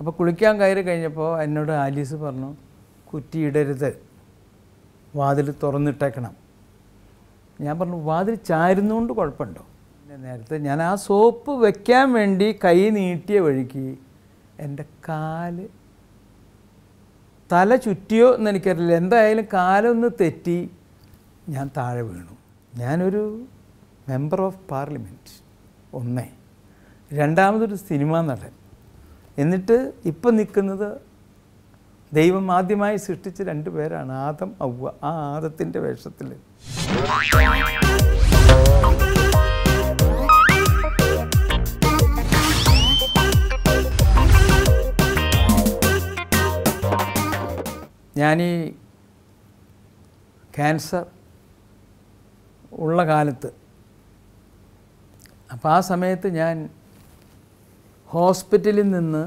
അപ്പോൾ കുളിക്കാൻ കയറി കഴിഞ്ഞപ്പോൾ എന്നോട് ആലീസ് പറഞ്ഞു കുറ്റിയിടരുത് വാതിൽ തുറന്നിട്ടേക്കണം ഞാൻ പറഞ്ഞു വാതിൽ ചാരുന്നതുകൊണ്ട് കുഴപ്പമുണ്ടോ പിന്നെ നേരത്തെ ഞാൻ ആ സോപ്പ് വെക്കാൻ വേണ്ടി കൈ നീട്ടിയ വഴിക്ക് എൻ്റെ കാല് തല ചുറ്റിയോ എന്ന് എനിക്കറിയില്ല എന്തായാലും കാലൊന്ന് തെറ്റി ഞാൻ താഴെ വീണു ഞാനൊരു മെമ്പർ ഓഫ് പാർലമെൻറ്റ് ഒന്നേ രണ്ടാമതൊരു സിനിമാ നടൻ എന്നിട്ട് ഇപ്പം നിൽക്കുന്നത് ദൈവം ആദ്യമായി സൃഷ്ടിച്ച രണ്ട് പേരാണ് ആദം ഔവ ആ ആദത്തിൻ്റെ വേഷത്തിൽ ഞാനീ ക്യാൻസർ ഉള്ള കാലത്ത് അപ്പോൾ ആ സമയത്ത് ഞാൻ ഹോസ്പിറ്റലിൽ നിന്ന്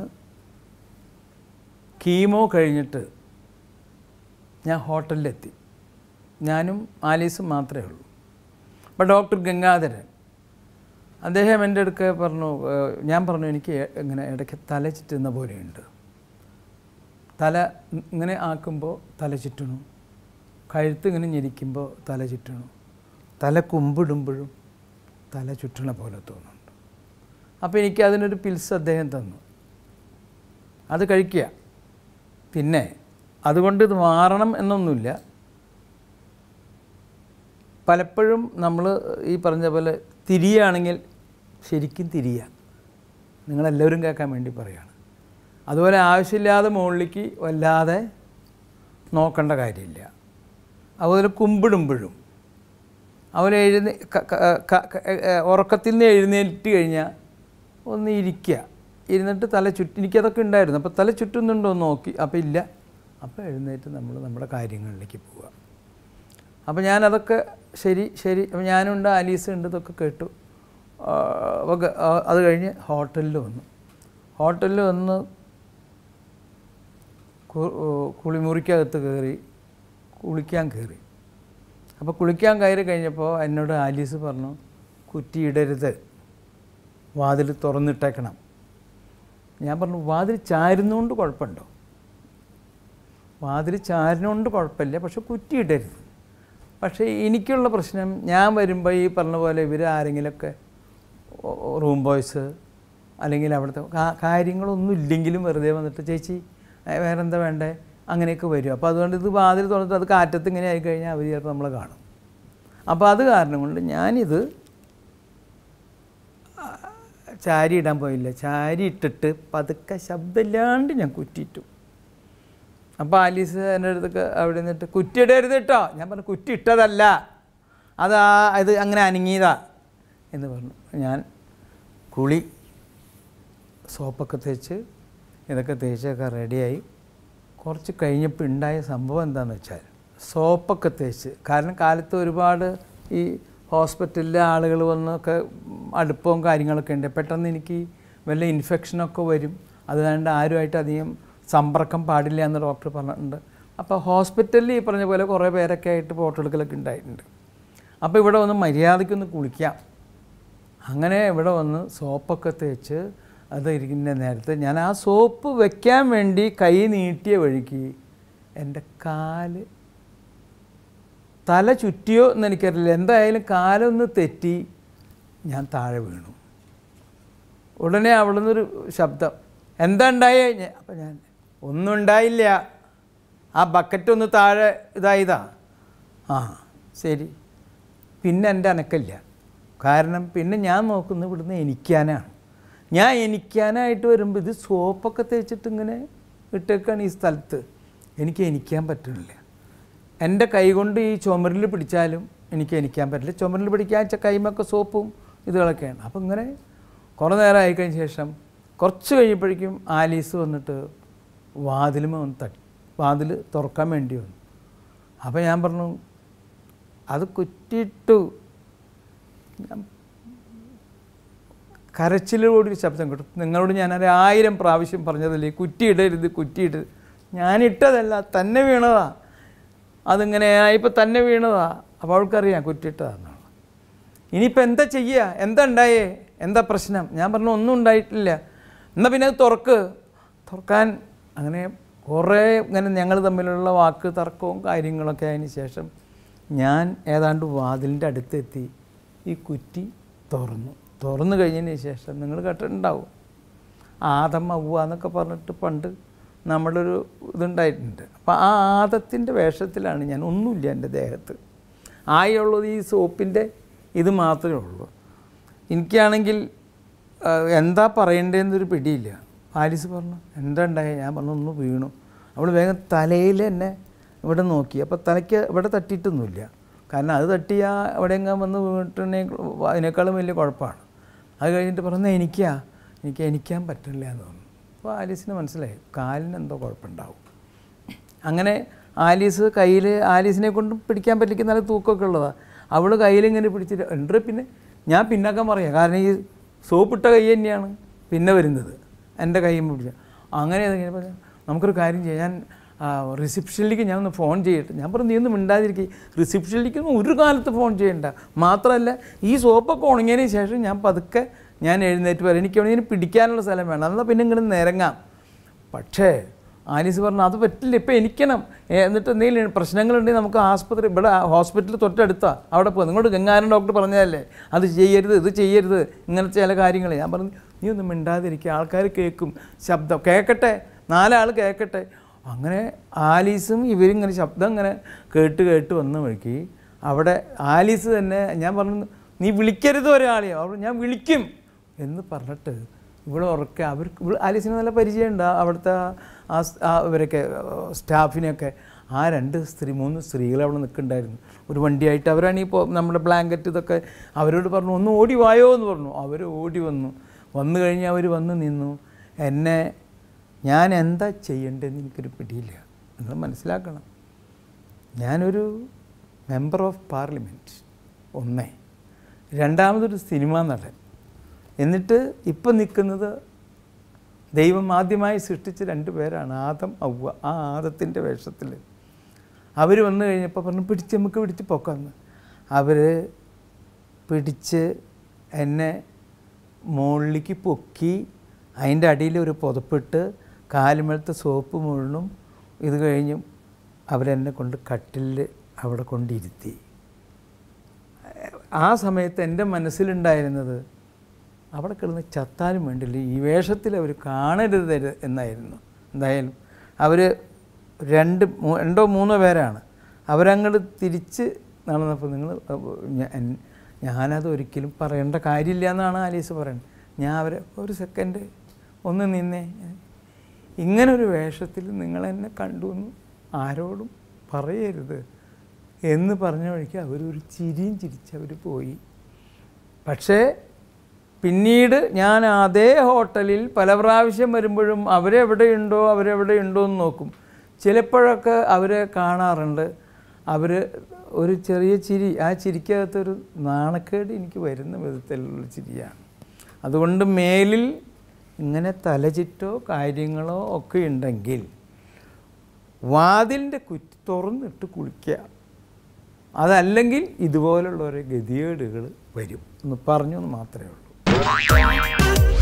കീമോ കഴിഞ്ഞിട്ട് ഞാൻ ഹോട്ടലിലെത്തി ഞാനും ആലീസും മാത്രമേ ഉള്ളൂ അപ്പോൾ ഡോക്ടർ ഗംഗാധരൻ അദ്ദേഹം എൻ്റെ അടുക്ക പറഞ്ഞു ഏഹ്, ഞാൻ പറഞ്ഞു എനിക്ക് ഇങ്ങനെ ഇടയ്ക്ക് തല ചുറ്റുന്ന പോലെയുണ്ട് തല ഇങ്ങനെ ആക്കുമ്പോൾ തല ചുറ്റണു കഴുത്ത് ഇങ്ങനെ ഞെരിക്കുമ്പോൾ തല ചുറ്റണു തല കുമ്പിടുമ്പോഴും തല ചുറ്റണ പോലെ തോന്നുന്നുണ്ട് അപ്പോൾ എനിക്ക് അതിനൊരു പിൽസ് അദ്ദേഹം തന്നു അത് കഴിക്കുക പിന്നെ അതുകൊണ്ട് ഇത് മാറണം എന്നൊന്നുമില്ല പലപ്പോഴും നമ്മൾ ഈ പറഞ്ഞ പോലെ തിരിയുകയാണെങ്കിൽ ശരിക്കും തിരിയുക നിങ്ങളെല്ലാവരും കേൾക്കാൻ വേണ്ടി പറയുകയാണ് അതുപോലെ ആവശ്യമില്ലാതെ മുകളിലേക്ക് വല്ലാതെ നോക്കേണ്ട കാര്യമില്ല അതുപോലെ കുമ്പിടുമ്പോഴും അതുപോലെ എഴുന്നേ ക- ക- ക- ക- ഏ, ഉറക്കത്തിൽ നിന്ന് എഴുന്നേറ്റ് കഴിഞ്ഞാൽ ഒന്ന് ഇരിക്കുക ഇരുന്നിട്ട് തല ചുറ്റി എനിക്കതൊക്കെ ഉണ്ടായിരുന്നു അപ്പോൾ തല ചുറ്റുന്നുണ്ടോ എന്ന് നോക്കി അപ്പോൾ ഇല്ല അപ്പോൾ എഴുന്നേറ്റ് നമ്മൾ നമ്മുടെ കാര്യങ്ങളിലേക്ക് പോവുക അപ്പോൾ ഞാനതൊക്കെ ശരി ശരി അപ്പോൾ ഞാനുണ്ട് ആലീസ് ഉണ്ട് ഇതൊക്കെ കേട്ടു ആ, അപ്പോൾ ഗ- ആ, അത് കഴിഞ്ഞ് ഹോട്ടലിൽ വന്നു ഹോട്ടലിൽ വന്ന് കു- ഓ, കുളിമുറിക്കകത്ത് കയറി കുളിക്കാൻ കയറി അപ്പോൾ കുളിക്കാൻ കയറി കഴിഞ്ഞപ്പോൾ എന്നോട് ആലീസ് പറഞ്ഞു കുറ്റിയിടരുത് വാതിൽ തുറന്നിട്ടേക്കണം ഞാൻ പറഞ്ഞു വാതിൽ ചാരുന്നതുകൊണ്ട് കുഴപ്പമുണ്ടോ വാതിൽ ചാരുന്നതുകൊണ്ട് കുഴപ്പമില്ല പക്ഷെ കുറ്റിയിടരുത് പക്ഷേ എനിക്കുള്ള പ്രശ്നം ഞാൻ വരുമ്പോൾ ഈ പറഞ്ഞ പോലെ ഇവർ ആരെങ്കിലുമൊക്കെ ഓ- ഓ- റൂം ബോയ്സ് അല്ലെങ്കിൽ അവിടുത്തെ കാ- കാര്യങ്ങളൊന്നും ഇല്ലെങ്കിലും വെറുതെ വന്നിട്ട് ചേച്ചി ഏ, വേറെന്താ വേണ്ടേ അങ്ങനെയൊക്കെ വരും അപ്പോൾ അതുകൊണ്ട് ഇത് വാതിൽ തുറന്നിട്ട് അത് കാറ്റത്ത് ഇങ്ങനെ ആയി കഴിഞ്ഞാൽ അവർ ചിലപ്പോൾ നമ്മളെ കാണും അപ്പോൾ അത് കാരണം കൊണ്ട് ഞാനിത് ആ, ചാരി ഇടാൻ പോയില്ല ചാരി ഇട്ടിട്ട് പതുക്കെ ശബ്ദമില്ലാണ്ട് ഞാൻ കുറ്റിയിട്ടു അപ്പോൾ ആലീസ് എൻ്റെ അടുത്തൊക്കെ അവിടെ നിന്നിട്ട് കുറ്റിയിടരുത് കേട്ടോ ഞാൻ പറഞ്ഞു കുറ്റി ഇട്ടതല്ല അത് ആ ഇത് അങ്ങനെ അനങ്ങിയതാ എന്ന് പറഞ്ഞു ഞാൻ കുളി സോപ്പൊക്കെ തേച്ച് ഇതൊക്കെ തേച്ചൊക്കെ റെഡിയായി കുറച്ച് കഴിഞ്ഞപ്പോൾ ഉണ്ടായ സംഭവം എന്താണെന്ന് വെച്ചാൽ സോപ്പൊക്കെ തേച്ച് കാരണം കാലത്ത് ഒരുപാട് ഈ ഹോസ്പിറ്റലിലെ ആളുകൾ വന്നൊക്കെ അടുപ്പവും കാര്യങ്ങളൊക്കെ ഉണ്ട് പെട്ടെന്ന് എനിക്ക് വല്ല ഇൻഫെക്ഷനൊക്കെ വരും അതുകൊണ്ട് ആരുമായിട്ട് അധികം സമ്പർക്കം പാടില്ല എന്ന് ഡോക്ടർ പറഞ്ഞിട്ടുണ്ട് അപ്പോൾ ഹോസ്പിറ്റലിൽ ഈ പറഞ്ഞ പോലെ കുറേ പേരൊക്കെ ആയിട്ട് ഫോട്ടോ എടുക്കലൊക്കെ ഉണ്ടായിട്ടുണ്ട് അപ്പോൾ ഇവിടെ വന്ന് മര്യാദയ്ക്കൊന്ന് കുളിക്കാം അങ്ങനെ ഇവിടെ വന്ന് സോപ്പൊക്കെ തേച്ച് അത് ഇരിക്കുന്ന നേരത്തെ ഞാൻ ആ സോപ്പ് വെക്കാൻ വേണ്ടി കൈ നീട്ടിയ വഴിക്ക് എൻ്റെ കാല് തല ചുറ്റിയോ എന്ന് എനിക്കറിയില്ല എന്തായാലും കാലൊന്ന് തെറ്റി ഞാൻ താഴെ വീണു ഉടനെ അവിടെ നിന്നൊരു ശബ്ദം എന്താ ഉണ്ടായേ അപ്പം ഞാൻ ഒന്നും ഉണ്ടായില്ല ആ ബക്കറ്റ് ഒന്ന് താഴെ ഇതായതാ ആ ശരി പിന്നെ എൻ്റെ അനക്കല്ല കാരണം പിന്നെ ഞാൻ നോക്കുന്നത് ഇവിടുന്ന് എനിക്കാനാണ് ഞാൻ എനിക്കാനായിട്ട് വരുമ്പോൾ ഇത് സോപ്പൊക്കെ തേച്ചിട്ട് ഇങ്ങനെ ഇട്ടേക്കാണ് ഈ സ്ഥലത്ത് എനിക്ക് എനിക്കാൻ പറ്റുന്നില്ല എൻ്റെ കൈ കൊണ്ട് ഈ ചുമരിൽ പിടിച്ചാലും എനിക്ക് എനിക്കാൻ പറ്റില്ല ചുമരിൽ പിടിക്കാൻ വെച്ചാൽ കൈമൊക്കെ സോപ്പും ഇതുകളൊക്കെയാണ് അപ്പോൾ ഇങ്ങനെ കുറേ നേരം ആയിക്കഴിഞ്ഞ ശേഷം കുറച്ച് കഴിഞ്ഞപ്പോഴേക്കും ആലീസ് വന്നിട്ട് വാതിലുമ വന്ന് തട്ടി വാതിൽ തുറക്കാൻ വേണ്ടി വന്നു അപ്പോൾ ഞാൻ പറഞ്ഞു അത് കുറ്റിയിട്ടു ഞാൻ കരച്ചിലോട് ഒരു ശബ്ദം കേട്ടു നിങ്ങളോട് ഞാൻ ഒരു ആയിരം പ്രാവശ്യം പറഞ്ഞതല്ലേ കുറ്റിയിടരുത് കുറ്റിയിടരുത് ഞാനിട്ടതല്ല തന്നെ വീണതാ അതിങ്ങനെ ആയപ്പോൾ തന്നെ വീണതാ അപ്പോൾ അവൾക്കറിയാം കുറ്റിയിട്ടതാണെന്നാണ് ഇനിയിപ്പോൾ എന്താ ചെയ്യുക എന്താ ഉണ്ടായേ എന്താ പ്രശ്നം ഞാൻ പറഞ്ഞു ഒന്നും ഉണ്ടായിട്ടില്ല എന്നാൽ പിന്നെ അത് തുറക്ക് തുറക്കാൻ അങ്ങനെ കുറേ ഇങ്ങനെ ഞങ്ങൾ തമ്മിലുള്ള വാക്ക് തർക്കവും കാര്യങ്ങളൊക്കെ അതിന് ശേഷം ഞാൻ ഏതാണ്ട് വാതിലിൻ്റെ അടുത്തെത്തി ഈ കുറ്റി തുറന്നു തുറന്നു കഴിഞ്ഞതിന് ശേഷം നിങ്ങൾ കേട്ടിട്ടുണ്ടാവും ആദം അവ്വ എന്നൊക്കെ പറഞ്ഞിട്ട് പണ്ട് നമ്മുടെ ഒരു ഇതുണ്ടായിട്ടുണ്ട് അപ്പോൾ ആ ആദത്തിൻ്റെ വേഷത്തിലാണ് ഞാൻ ഒന്നുമില്ല എൻ്റെ ദേഹത്ത് ആയുള്ളത് ഈ സോപ്പിൻ്റെ ഇത് മാത്രമേ ഉള്ളൂ എനിക്കാണെങ്കിൽ ആ, എന്താ പറയേണ്ടതെന്നൊരു പിടിയില്ല ആലിസ് പറഞ്ഞു എന്താ ഉണ്ടായ ഞാൻ പറഞ്ഞു ഒന്ന് വീണു അവൾ വേഗം തലയിൽ എന്നെ ഇവിടെ നോക്കി അപ്പോൾ തലയ്ക്ക് ഇവിടെ തട്ടിയിട്ടൊന്നുമില്ല കാരണം അത് തട്ടിയാൽ എവിടെയെങ്കിലും വന്ന് വീണിട്ടുണ്ടെങ്കിൽ അതിനേക്കാളും വലിയ കുഴപ്പമാണ് അത് കഴിഞ്ഞിട്ട് പറഞ്ഞു എനിക്കാ എനിക്ക് എണിക്കാൻ പറ്റില്ല എന്ന് പറഞ്ഞു അപ്പോൾ ആലീസിന് മനസ്സിലായി കാലിന് എന്തോ കുഴപ്പമുണ്ടാവും അങ്ങനെ ആലീസ് കയ്യിൽ ആലീസിനെ കൊണ്ട് പിടിക്കാൻ പറ്റിക്കുന്ന നല്ല തൂക്കമൊക്കെ ഉള്ളതാണ് അവൾ കയ്യിലിങ്ങനെ പിടിച്ചിട്ട് ഉണ്ട് പിന്നെ ഞാൻ പിന്നാക്കാൻ പറയാം കാരണം ഈ സോപ്പിട്ട കൈ തന്നെയാണ് പിന്നെ വരുന്നത് എൻ്റെ കൈയും പിടിച്ച അങ്ങനെ അതിങ്ങനെ പറഞ്ഞു നമുക്കൊരു കാര്യം ചെയ്യാം ഞാൻ ആ, റിസപ്ഷനിലേക്ക് ഞാൻ ഒന്ന് ഫോൺ ചെയ്യട്ടെ ഞാൻ പറഞ്ഞു നീ ഒന്നും മിണ്ടാതിരിക്കും റിസപ്ഷനിലേക്ക് ഒന്നും ഒരു കാലത്ത് ഫോൺ ചെയ്യണ്ട മാത്രമല്ല ഈ സോപ്പൊക്കെ ഉണങ്ങിയതിന് ശേഷം ഞാൻ പതുക്കെ ഞാൻ എഴുന്നേറ്റ് വരാം എനിക്ക് വേണമെങ്കിൽ പിടിക്കാനുള്ള സ്ഥലം വേണം എന്നാൽ പിന്നെ ഇങ്ങനെ നിരങ്ങാം പക്ഷേ ആലീസ് പറഞ്ഞു അത് പറ്റില്ല ഇപ്പം എനിക്കണം ഏ, എന്നിട്ട് എന്തെങ്കിലും പ്രശ്നങ്ങളുണ്ടെങ്കിൽ നമുക്ക് ആസ്പത്രി ഇവിടെ ഹോസ്പിറ്റൽ തൊട്ടടുത്താണ് അവിടെ പോകും നിങ്ങളോട് ഗംഗാരൻ ഡോക്ടർ പറഞ്ഞതല്ലേ അത് ചെയ്യരുത് ഇത് ചെയ്യരുത് ഇങ്ങനത്തെ ചില കാര്യങ്ങൾ ഞാൻ പറഞ്ഞു നീ ഒന്നും മിണ്ടാതിരിക്കുക ആൾക്കാർ കേൾക്കും ശബ്ദം കേൾക്കട്ടെ നാലാൾ കേൾക്കട്ടെ അങ്ങനെ ആലീസും ഇവരും ഇങ്ങനെ ശബ്ദം ഇങ്ങനെ കേട്ട് കേട്ട് വന്ന വഴിക്ക് അവിടെ ആലീസ് തന്നെ ഞാൻ പറഞ്ഞു നീ വിളിക്കരുത് ഒരാളെയോ അവർ ഞാൻ വിളിക്കും എന്ന് പറഞ്ഞിട്ട് ഇവിടെ ഉറക്കെ അവർക്ക് ഇവള് ആലീസിന് നല്ല പരിചയമുണ്ട് ആ അവിടുത്തെ ആ- ആ സ്- ആ ഇവരൊക്കെ ആ, സ്റ്റാഫിനെയൊക്കെ ആ രണ്ട് സ്ത്രീ മൂന്ന് സ്ത്രീകൾ അവിടെ നിൽക്കുന്നുണ്ടായിരുന്നു ഒരു വണ്ടിയായിട്ട് അവരാണ് ഇപ്പോൾ നമ്മുടെ ബ്ലാങ്കറ്റ് ഇതൊക്കെ അവരോട് പറഞ്ഞു ഒന്ന് ഓടി വായോ എന്ന് പറഞ്ഞു അവർ ഓടി വന്നു വന്നു കഴിഞ്ഞ് അവർ വന്ന് നിന്നു എന്നെ ഞാൻ എന്താ ചെയ്യേണ്ടതെന്ന് എനിക്കൊരു പിടിയില്ല നിങ്ങൾ മനസ്സിലാക്കണം ഞാനൊരു മെമ്പർ ഓഫ് പാർലമെൻറ്റ് ഒന്നേ രണ്ടാമതൊരു സിനിമാ നടൻ എന്നിട്ട് ഇപ്പം നിൽക്കുന്നത് ദൈവം ആദ്യമായി സൃഷ്ടിച്ച രണ്ട് പേരാണ് ആദം ഔവ ആ ആദത്തിൻ്റെ വേഷത്തിൽ അവർ വന്നു കഴിഞ്ഞപ്പോൾ പറഞ്ഞു പിടിച്ച് നമുക്ക് പിടിച്ച് പൊക്കാന്ന് അവർ പിടിച്ച് എന്നെ മുകളിലേക്ക് പൊക്കി അതിൻ്റെ അടിയിൽ ഒരു പുതപ്പിട്ട് കാലുമേലത്തെ സോപ്പ് മുഴുവനും ഇത് കഴിഞ്ഞും അവരെന്നെ കൊണ്ട് കട്ടിലിൽ അവിടെ കൊണ്ടിരുത്തി ആ സമയത്ത് എൻ്റെ മനസ്സിലുണ്ടായിരുന്നത് അവിടെ കിടന്ന് ചത്താലും വേണ്ടില്ല ഈ വേഷത്തിൽ അവർ കാണരുത് തരു- എന്നായിരുന്നു എന്തായാലും അവർ രണ്ട് മൂ- രണ്ടോ മൂന്നോ പേരാണ് അവരങ്ങോട്ട് തിരിച്ച് നടന്നപ്പോൾ നിങ്ങൾ ഞാനത് ഒരിക്കലും പറയേണ്ട കാര്യമില്ല എന്നാണ് ആലീസ് പറയുന്നത് ഞാൻ അവരെ ഒരു സെക്കൻഡ് ഒന്ന് നിന്നേ ഇങ്ങനൊരു വേഷത്തിൽ നിങ്ങളെന്നെ കണ്ടു എന്ന് ആരോടും പറയരുത് എന്ന് പറഞ്ഞ വഴിക്ക് അവരൊരു ചിരിയും ചിരിച്ച് അവർ പോയി പക്ഷേ പിന്നീട് ഞാൻ അതേ ഹോട്ടലിൽ പല പ്രാവശ്യം വരുമ്പോഴും അവരെവിടെയുണ്ടോ അവരെവിടെയുണ്ടോ എന്ന് നോക്കും ചിലപ്പോഴൊക്കെ അവരെ കാണാറുണ്ട് അവർ ഒരു ചെറിയ ചിരി ആ ചിരിക്കകത്തൊരു നാണക്കേട് എനിക്ക് വരുന്ന വിധത്തിലുള്ള ചിരിയാണ് അതുകൊണ്ട് മേലിൽ ഇങ്ങനെ തലചിറ്റോ കാര്യങ്ങളോ ഒക്കെ ഉണ്ടെങ്കിൽ വാതിലിൻ്റെ കുറ്റി തുറന്നിട്ട് കുളിക്കുക അതല്ലെങ്കിൽ ഇതുപോലുള്ള ഓരോ ഗതികേടുകൾ വരും എന്ന് പറഞ്ഞു എന്ന് മാത്രമേ ഉള്ളൂ